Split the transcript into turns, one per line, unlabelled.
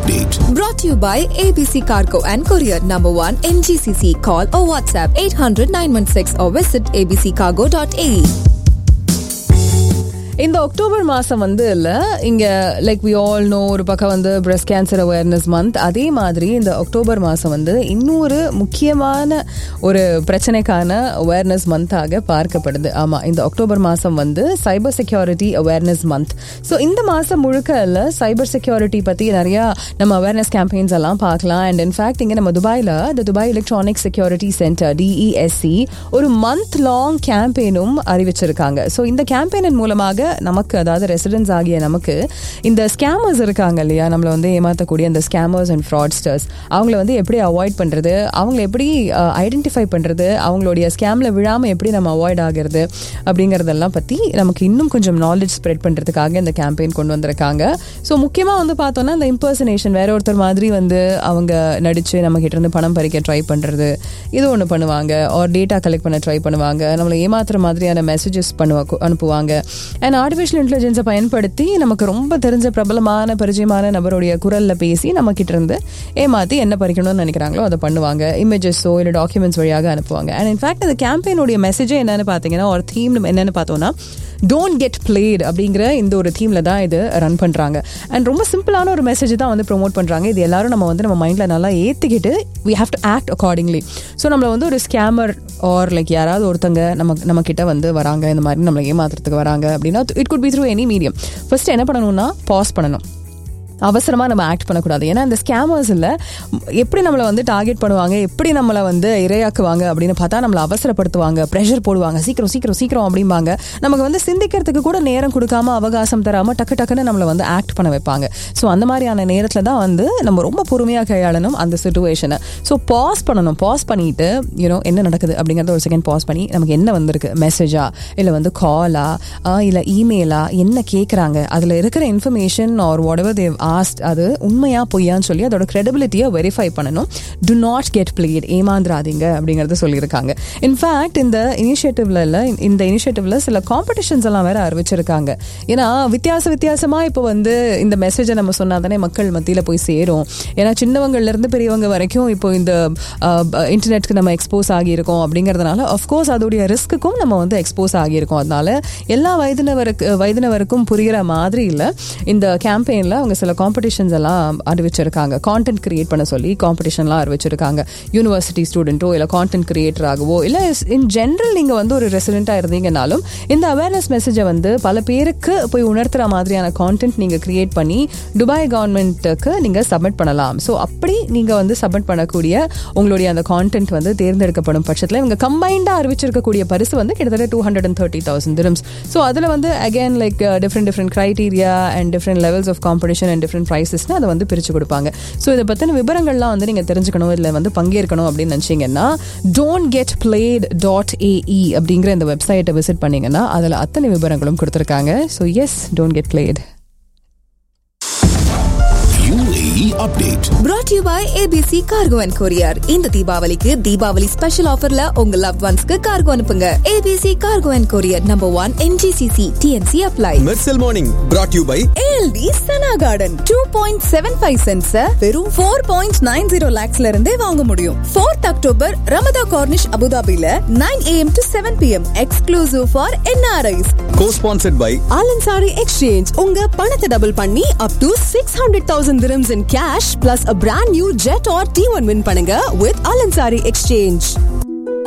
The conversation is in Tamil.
update.
Brought to you by ABC Cargo and Courier Number 1 MGCC. Call or WhatsApp 800 916 or visit abccargo.ae.
இந்த அக்டோபர் மாசம் வந்து இல்ல இங்க லைக் வி ஆல் நோ ஒரு பக்கம் வந்து பிரஸ்ட் கேன்சர் அவேர்னஸ் மந்த் அதே மாதிரி இந்த அக்டோபர் மாசம் வந்து இன்னொரு முக்கியமான ஒரு பிரச்சனைக்கான அவேர்னஸ் மந்தாக பார்க்கப்படுது ஆமா இந்த அக்டோபர் மாசம் வந்து cyber security awareness month so இந்த மாசம் முழுக்க இல்ல சைபர் செக்யூரிட்டி பத்தி நிறைய நம்ம அவேர்னஸ் கேம்பெயின்ஸ் எல்லாம் பார்க்கலாம் அண்ட் இன்ஃபேக்ட் இங்க நம்ம துபாயில இந்த Dubai electronic security centre DESC ஒரு மந்த் லாங் கேம்பெயினும் அறிவிச்சிருக்காங்க ஸோ இந்த கேம்பெயினின் மூலமாக நமக்கு அதாவது ரெசிடென்ட்ஸ் ஆகிய நமக்கு இந்த ஸ்கேமர்ஸ் இருக்காங்க இல்லையா நம்மளை வந்து ஏமாற்றக்கூடிய அந்த ஸ்கேமர்ஸ் அண்ட் ஃப்ராட்ஸ்டர்ஸ் அவங்கள வந்து எப்படி அவாய்ட் பண்ணுறது அவங்கள எப்படி ஐடென்டிஃபை பண்ணுறது அவங்களுடைய ஸ்கேமில் விழாமல் எப்படி நம்ம அவாய்ட் ஆகிறது அப்படிங்கிறதெல்லாம் பற்றி நமக்கு இன்னும் கொஞ்சம் நாலேஜ் ஸ்ப்ரெட் பண்ணுறதுக்காக இந்த கேம்பெயின் கொண்டு வந்திருக்காங்க ஸோ முக்கியமாக வந்து பார்த்தோன்னா இந்த இம்பர்சனேஷன் வேற ஒருத்தர் மாதிரி வந்து அவங்க நடித்து நம்ம கிட்ட இருந்து பணம் பறிக்க ட்ரை பண்ணுறது இது ஒன்று பண்ணுவாங்க ஆர் டேட்டா கலெக்ட் பண்ண ட்ரை பண்ணுவாங்க நம்மளை ஏமாத்துற மாதிரியான மெசேஜஸ் பண்ணுவா அனுப்புவாங்க அண்ட் ஆர்டிஃபிஷியல் இன்டெலிஜென்ஸை பயன்படுத்தி நமக்கு ரொம்ப தெரிஞ்ச பிரபலமான பரிச்சயமான நபருடைய குரலில் பேசி நம்ம கிட்ட இருந்து ஏமாற்றி என்ன பறிக்கணும்னு நினைக்கிறாங்களோ அதை பண்ணுவாங்க இமேஜஸோ இல்லை டாக்குமெண்ட்ஸ் வழியாக அனுப்புவாங்க அண்ட் இன்ஃபேக்ட் அந்த கேம்பெயினுடைய மெசேஜே என்னன்னு பார்த்தீங்கன்னா ஒரு தீம் என்னன்னு பார்த்தோம்னா டோன்ட் கெட் பிளேட் அப்படிங்கிற இந்த ஒரு தீமில் தான் இது ரன் பண்ணுறாங்க அண்ட் ரொம்ப சிம்பிளான ஒரு மெசேஜ் தான் வந்து ப்ரொமோட் பண்ணுறாங்க இது எல்லாரும் நம்ம வந்து நம்ம மைண்டில் நல்லா ஏற்றிக்கிட்டு we have to act accordingly so நம்மளை வந்து ஒரு ஸ்கேமர் ஆர் லைக் யாராவது ஒருத்தங்க நம்ம நம்ம கிட்ட வந்து வராங்க இந்த மாதிரி நம்மளை ஏமாத்துறதுக்கு வராங்க அப்படின்னா it could be through any medium first என்ன பண்ணணும்னா பாஸ் பண்ணணும் அவசரமாக நம்ம ஆக்ட் பண்ணக்கூடாது ஏன்னா இந்த ஸ்கேமர்ஸ் இல்லை எப்படி நம்மளை வந்து டார்கெட் பண்ணுவாங்க எப்படி நம்மளை வந்து இரையாக்குவாங்க அப்படின்னு பார்த்தா நம்மளை அவசரப்படுத்துவாங்க ப்ரெஷர் போடுவாங்க சீக்கிரம் சீக்கிரம் சீக்கிரம் அப்படிம்பாங்க நமக்கு வந்து சிந்திக்கிறதுக்கு கூட நேரம் கொடுக்காம அவகாசம் தராமல் டக்கு டக்குன்னு நம்மளை வந்து ஆக்ட் பண்ண வைப்பாங்க ஸோ அந்த மாதிரியான நேரத்தில் தான் வந்து நம்ம ரொம்ப பொறுமையாக கையாளணும் அந்த சுச்சுவேஷனை ஸோ பாஸ் பண்ணணும் பாஸ் பண்ணிட்டு யூனோ என்ன நடக்குது அப்படிங்கிறத ஒரு செகண்ட் பாஸ் பண்ணி நமக்கு என்ன வந்திருக்கு மெசேஜா இல்லை வந்து காலா இல்லை இமெயிலா என்ன கேட்குறாங்க அதில் இருக்கிற information or whatever they asked அது உண்மையா பொய்யான்னு சொல்லி அதோட கிரெடிபிலிட்டியை வெரிஃபை பண்ணணும் டு நாட் கெட் பிளேட் ஏமாந்துராதீங்க அப்படிங்கறத சொல்லியிருக்காங்க இன்ஃபேக்ட் இந்த இனிஷியேட்டிவ்ல இல்ல இந்த இனிஷியேட்டிவ்ல சில காம்படிஷன்ஸ் எல்லாம் வேற அறிவிச்சிருக்காங்க ஏன்னா வித்தியாச வித்தியாசமா இப்போ வந்து இந்த மெசேஜை நம்ம சொன்னாதானே மக்கள் மத்தியில போய் சேரும் ஏன்னா சின்னவங்கள்ல இருந்து பெரியவங்க வரைக்கும் இப்போ இந்த இன்டர்நெட்க்கு நம்ம எக்ஸ்போஸ் ஆகியிருக்கோம் அப்படிங்கறதுனால அஃப்கோர்ஸ் அதோடைய ரிஸ்க்குக்கும் நம்ம வந்து எக்ஸ்போஸ் ஆகியிருக்கோம் அதனால எல்லா வயதினவருக்கு வயதினவருக்கும் புரிகிற மாதிரி இல்லை இந்த கேம்பெயினில் அவங்க சில காம்படிஷன்ஸ் எல்லாம் அறிவிச்சிருக்காங்க கான்டென்ட் கிரியேட் பண்ண சொல்லி காம்படிஷன்லாம் அறிவிச்சிருக்காங்க யூனிவர்சிட்டி ஸ்டூடெண்ட்டோ இல்லை கான்டென்ட் கிரியேட்டராகவோ இல்லை இன் ஜென்ரல் நீங்கள் வந்து ஒரு ரெசிடென்ட்டாக இருந்தீங்கனாலும் இந்த அவேர்னஸ் மெசேஜை வந்து பல பேருக்கு போய் உணர்த்துற மாதிரியான கான்டென்ட் நீங்கள் கிரியேட் பண்ணி துபாய் கவர்மெண்ட்டுக்கு நீங்கள் சப்மிட் பண்ணலாம் ஸோ அப்படி நீங்கள் வந்து சப்மிட் பண்ணக்கூடிய உங்களுடைய அந்த கான்டென்ட் வந்து தேர்ந்தெடுக்கப்படும் பட்சத்தில் இவங்க கம்பைண்டாக அறிவிச்சிருக்கக்கூடிய பரிசு வந்து கிட்டத்தட்ட two hundred and thirty thousand dirhams so அதில் வந்து again like different different criteria and different levels of competition and different ப்ரைஸஸ்னு அதை வந்து பிரித்து கொடுப்பாங்க ஸோ இதை பற்றின விவரங்கள்லாம் வந்து நீங்கள் தெரிஞ்சுக்கணும் இதில் வந்து பங்கேற்கணும் அப்படின்னு நினச்சிங்கன்னா don't get played dot AE அப்படிங்கிற இந்த வெப்சைட்டை விசிட் பண்ணீங்கன்னா அதில் அத்தனை விவரங்களும் கொடுத்துருக்காங்க so yes don't get played
UAE update.
Brought to you by ABC Cargo and Courier. இந்த தீபாவளிக்கு தீபாவளி ஸ்பெஷல் ஆஃபர்ல உங்க லவ் ஒன்ஸ்க்கு கார்கோ அனுப்புங்க ABC Cargo and Courier number 1 MGCC TNC apply.
Mersal morning brought you by
ALD Sana Garden 2.75 cents வெறும் 4.90 lakhsல இருந்தே வாங்க முடியும் 4th அக்டோபர் ரமதா கார்னிஷ் அபுதாபில 9 am to 7 pm exclusive for NRIs
co sponsored by
Al Ansari exchange உங்க பணத்தை டபுள் பண்ணி up to six hundred thousand dirhams in cash plus a brand new jet or T1 win பண்ணுங்க with ஆலன்சாரி எக்ஸ்சேஞ்ச்